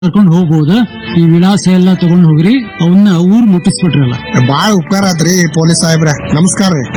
ಕರ್ಕೊಂಡು ಹೋಗ್ಬೋದು ಈ ವಿಳಾಸ ಎಲ್ಲ ತಗೊಂಡ್ ಹೋಗ್ರಿ ಅವನ್ನ ಊರ್ ಮುಟ್ಟಿಸ್ಬಿಟ್ರಲ್ಲ ಬಾಳ ಉಪಕಾರ ಆತ್ರಿ ಪೊಲೀಸ್ ಸಾಹೇಬ್ರ ನಮಸ್ಕಾರ ರೀ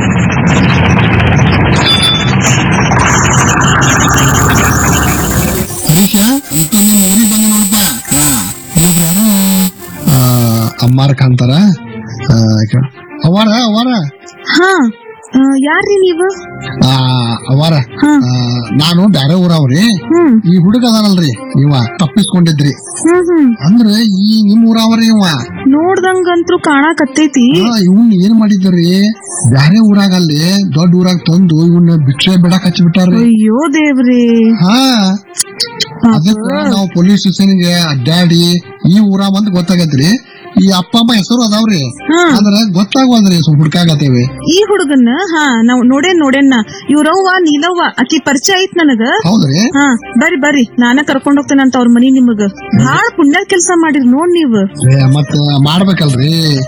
ಹರೀಶ ಇಷ್ಟೊಂದು ಊರಿಗೆ ಬಂದು ನೋಡಪ್ಪ ಈಗ ಆ, ಅಮ್ಮಾರ ಕಾಂತಾರ ಆ, ಕ- ಅವಾರ ಅವಾರ ಹಾ ಆ, ಯಾರ್ರಿ ನೀವು ಆ, ಅವಾರ ಹಾ. ಆ, ನಾನು ಬ್ಯಾರೆ ಊರವ್ರಿ ಹ್ಮ್ ಈ ಹುಡುಗ ಅದಾನಲ್ರಿ ಇವ ತಪ್ಪಿಸ್ಕೊಂಡಿದ್ರಿ ಹ್ಮ್ ಹ್ಮ್ ಅಂದ್ರ ಈ ನಿಮ್ ಊರವ್ರಿ ಇವ ನೋಡ್ದಂಗಂತ್ರು ಕಾಣಕತ್ತೈತಿ ಇವನ್ ಏನ್ ಮಾಡಿದ್ರಿ ಬ್ಯಾರೆ ಊರಾಗಲ್ಲಿ ದೊಡ್ಡ ಊರಾಗ ತಂದು ಇವನ್ನ ಭಿಕ್ಷೆ ಬಿಡಕ್ ಹಚ್ಚಿಬಿಟ್ಟಾರ್ರಿ ಅಯ್ಯೋ ದೇವ್ರಿ ಹಾ ಅದಕ್ಕ ನಾವು ಪೊಲೀಸ್ ಸ್ಟೇಷನ್ಗೆ ಅಡ್ಡಾಡಿ ಈ ಊರ ಬಂದ್ ಗೊತ್ತಾಗತ್ರಿ ಈ ಅಪ್ಪ ಅಮ್ಮ ಹೆಸರು ಅದಾವ್ರಿ ಹಾ ಆದ್ರ ಗೊತ್ತಾಗೋದ್ರಿ ಸ್ವಲ್ಪ ಹುಡ್ಕಾಗತ್ತೇವಿ ಈ ಹುಡುಗನ್ನ ಹಾ ನಾವ್ ನೋಡೇನ್ ನೋಡೇನ ಇವ್ರವ್ವ ನೀಲವ್ವ ಆಕಿ ಪರಿಚಯ ಐತ್ ನನಗ ಹೌದ್ರಿ ಹಾ ಬರ್ರಿ ಬರ್ರಿ ನಾನ ಕರ್ಕೊಂಡ್ ಹೋಗ್ತೇನಂತ ಅವ್ರ ಮನಿ ನಿಮಗ ಭಾಳ ಪುಣ್ಯ ಕೆಲ್ಸ ಮಾಡಿರಿ ನೋಡ್ ನೀವ್ ಏ, ಮತ್ತ ಮಾಡ್ಬೇಕಲ್ರಿ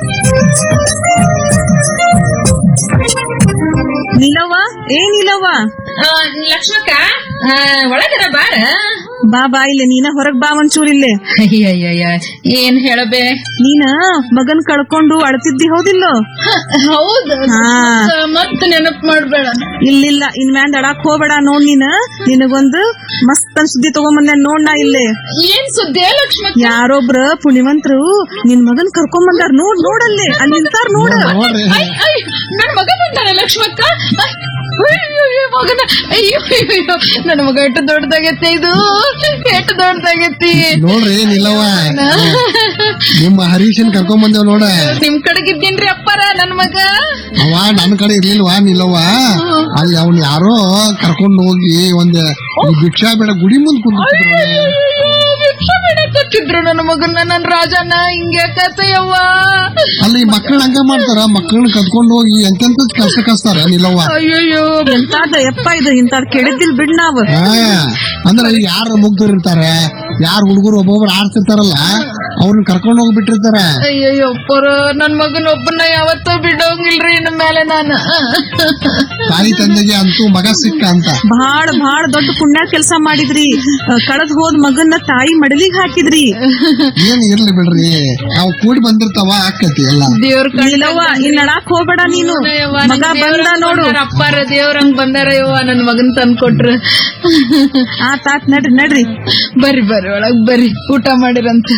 ನೀಲವ್ವ ಏ ನೀಲವ್ವ ಆ, ಲಕ್ಷ್ಮಕ್ಕ ಆ, ಒಳಗರ ಬಾರ ಬಾ ಬಾ ಇಲ್ಲೇ ನೀನ ಹೊರಗ್ ಬಾ ಒಂಚೂರ್ ಇಲ್ಲೇ ಅಯ್ಯಯ್ಯಯ್ಯ ಏನ್ ಹೇಳಬೇ ನೀನ ಮಗನ್ ಕಳ್ಕೊಂಡು ಅಳ್ತಿದ್ದಿ ಹೌದಿಲ್ಲೋ ಹೌದು ಹಾ. ಮತ್ ನೆನಪ್ ಮಾಡ್ಬೇಡ ಇಲ್ಲಿಲ್ಲ ಇನ್ ಮ್ಯಾಂದ್ ಅಡಾಕ್ ಹೋಗ್ಬೇಡ ನೋಡ್ ನೀನ್ ನಿನಗೊಂದು ಮಸ್ತ್ ಅನ್ ಸುದ್ದಿ ತಗೊಂಬಂದೆ ನೋಡ್ ನಾ ಇಲ್ಲೇ ಏನ್ ಸುದ್ದಿ ಲಕ್ಷ್ಮಕ್ಕ ಯಾರೊಬ್ರ ಪುಣ್ಯವಂತರು ನಿನ್ ಮಗನ್ ಕರ್ಕೊಂಡ್ ಬಂದಾರ ನೋಡ್ ನೋಡಲ್ಲಿ ಅಲ್ಲಿ ನಿಂತಾರ ನೋಡ ನೋಡ್ರಿ ಅಯ್ಯ, ಅಯ್ಯ, ನನ್ ಮಗ ಬಂದಾನ ಲಕ್ಷ್ಮಕ್ಕ ಅಯ್ಯ, ಅಯ್ಯೋ, ಮಗನ ಅಯ್ಯೋ ಅಯ್ಯೋ, ಅಯ್ಯೋ, ನನ್ ಮಗ ಎಷ್ಟು ದೊಡ್ಡದಾಗೈತಿ ಇದು ಎಷ್ಟು ದೊಡ್ಡದಾಗೈತಿ ನೋಡ್ರಿ ನಿಲ್ಲವ್ವ ನಿಮ್ಮ ಹರೀಶನ್ ಕರ್ಕೊಂಡ್ ಬಂದೇವ್ ನೋಡ ನಿಮ್ ಕಡೆಗಿದ್ದೀನ್ರಿ ಅಪ್ಪಾರ ನನ್ ಮಗ ಅವ ನನ್ ಕಡೆ ಇರ್ಲಿಲ್ವಾ ನಿಲ್ಲವ್ವ ಅಲ್ಲಿ ಅವ್ನ್ ಯಾರೋ ಕರ್ಕೊಂಡ್ ಹೋಗಿ ಒಂದ್ ಈ ಭಿಕ್ಷಾ ಬೇಡ ಗುಡಿ ಮುಂದ್ ಕುಂದಿದ್ರು ಅಯ್ಯೋ, ಭಿಕ್ಷೆ ಬೇಡಕ್ ಹಚ್ಚಿದ್ರು ನನ್ನ ಮಗನ್ನ ನನ್ ರಾಜನ ಹಿಂಗೆ ಕತೆಯವ್ವ ಅಲ್ಲಿ ಮಕ್ಕಳ ಹಂಗ ಮಾಡ್ತಾರ ಮಕ್ಕಳನ್ನ ಕದ್ಕೊಂಡ್ ಹೋಗಿ ಎಂತೆಂತ ಕೆಲಸ ಕಸ್ತಾರ ನಿಲ್ಲವ್ವ ಅಯ್ಯಯ್ಯೋ ಎಂತಾದ ಯಪ್ಪ ಇದು ಇಂತಾದ್ ಕೇಳಿದ್ದಿಲ್ ಬಿಡ್ ನಾವ್ ಹಾ ಅಂದ್ರೆ ಯಾರು ಮುಗ್ದರ್ ಇರ್ತಾರ ಯಾರ್ ಹುಡುಗರು ಒಬ್ಬೊಬ್ರು ಆಡ್ತಿರ್ತಾರಲ್ಲ ಅವ್ರನ್ನ ಕರ್ಕೊಂಡ್ ಹೋಗ್ಬಿಟ್ಟಿರ್ತಾರ ಅಯ್ಯಯ್ಯೋ ಅಪ್ಪರ ನನ್ ಮಗನ ಒಬ್ಬನ ಯಾವತ್ತೂ ಬಿಡೋಂಗಿಲ್ರಿ ಇನ್ ಮೇಲೆ ನಾನು ತಾಯಿ ತಂದೆಗೆ ಅಂತೂ ಮಗ ಸಿಕ್ಕ ಅಂತ ಭಾಳ ಭಾಳ ದೊಡ್ಡ ಪುಣ್ಯ ಕೆಲ್ಸ ಮಾಡಿದ್ರಿ ಕಳದ್ ಹೋದ್ ಮಗನ್ನ ತಾಯಿ ಮಡಲಿಗ್ ಹಾಕಿದ್ರಿ ಏನ್ ಇರ್ಲಿ ಬಿಡ್ರಿ ನಾವು ಕೂಡಿ ಬಂದಿರ್ತಾವ ಆಕತಿ ಎಲ್ಲ ದೇವ್ರ ಇಲ್ಲವ್ವ ಇನ್ ಅಡಾಕ್ ಹೋಗ್ಬೇಡ ನೀನು ಮಗ ಬಂದ ನೋಡು ಅಪ್ಪಾರ ದೇವ್ರಂಗ್ ಬಂದಾರ ಯವ್ವ ನನ್ ಮಗನ್ ತಂದ್ ಕೊಟ್ರ ಆತ್ ಆತ್ ನಡ್ರಿ ನಡ್ರಿ ಬರ್ರಿ ಬರ್ರಿ ಒಳಗ್ ಬರ್ರಿ ಊಟ ಮಾಡಿರಂತ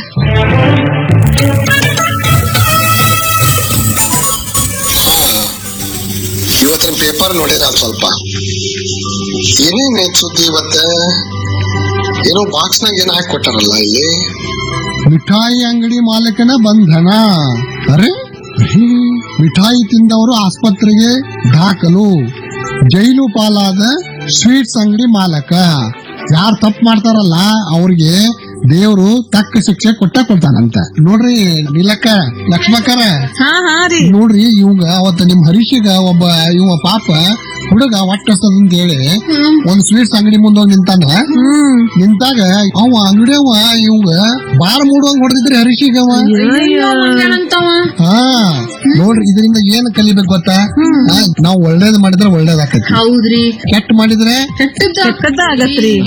ಇವತ್ತಿನ ಪೇಪರ್ ನೋಡಿದ ಸ್ವಲ್ಪ ಏನೇನ್ ಐತ್ ಸುದ್ದಿ ಇವತ್ತ ಏನೋ ಬಾಕ್ಸ್ ನಾಗ ಏನೋ ಹಾಕಿ ಕೊಟ್ಟಾರಲ್ಲ ಇಲ್ಲಿ ಮಿಠಾಯಿ ಅಂಗಡಿ ಮಾಲಕನ ಬಂಧನ ಅರೆ ಹೇ, ಮಿಠಾಯಿ ತಿಂದವರು ಆಸ್ಪತ್ರೆಗೆ ದಾಖಲು ಜೈಲು ಪಾಲಾದ ಸ್ವೀಟ್ಸ್ ಅಂಗಡಿ ಮಾಲಕ ಯಾರು ತಪ್ಪು ಮಾಡ್ತಾರಲ್ಲ ಅವ್ರಿಗೆ ದೇವ್ರು ತಕ್ಕ ಶಿಕ್ಷೆ ಕೊಟ್ಟ ಕೊಡ್ತಾನಂತ ನೋಡ್ರಿ ನಿಲಕ್ಕ ಲಕ್ಷ್ಮಕ್ಕರ ಹಾ ಹಾ ರೀ ನೋಡ್ರಿ ಇವಂಗ ಅವತ್ತ ನಿಮ್ ಹರೀಶಿಗ ಒಬ್ಬ ಇವ ಪಾಪ ಹುಡುಗ ಹೊಟ್ಟಸ್ತದಂತ ಹೇಳಿ ಒಂದ್ ಸ್ವೀಟ್ಸ್ ಅಂಗಡಿ ಮುಂದೆ ಹೋಗಿ ನಿಂತಾನ ಹ್ಮ್ ನಿಂತಾಗ ಅವ ಅಂಗಡಿಯವ ಇವಂಗ ಬಾರ್ ಮೂಡುವಂಗ್ ಹೊಡೆದಿದ್ರಿ ಹರೀಶಿಗ ಅವ ಏನಂತವ ಹಾ ನೋಡ್ರಿ ಇದರಿಂದ ಏನ್ ಕಲಿಬೇಕು ಗೊತ್ತಾ ಹಾ, ನಾವ್ ಒಳ್ಳೇದ್ ಮಾಡಿದ್ರೆ ಒಳ್ಳೇದಾಕತಿ ಹೌದ್ರಿ ಕೆಟ್ಟ ಮಾಡಿದ್ರೆ ಕೆಟ್ಟದ್ದ ಕೆಟ್ಟದ್ದ ಆಗತ್ರಿ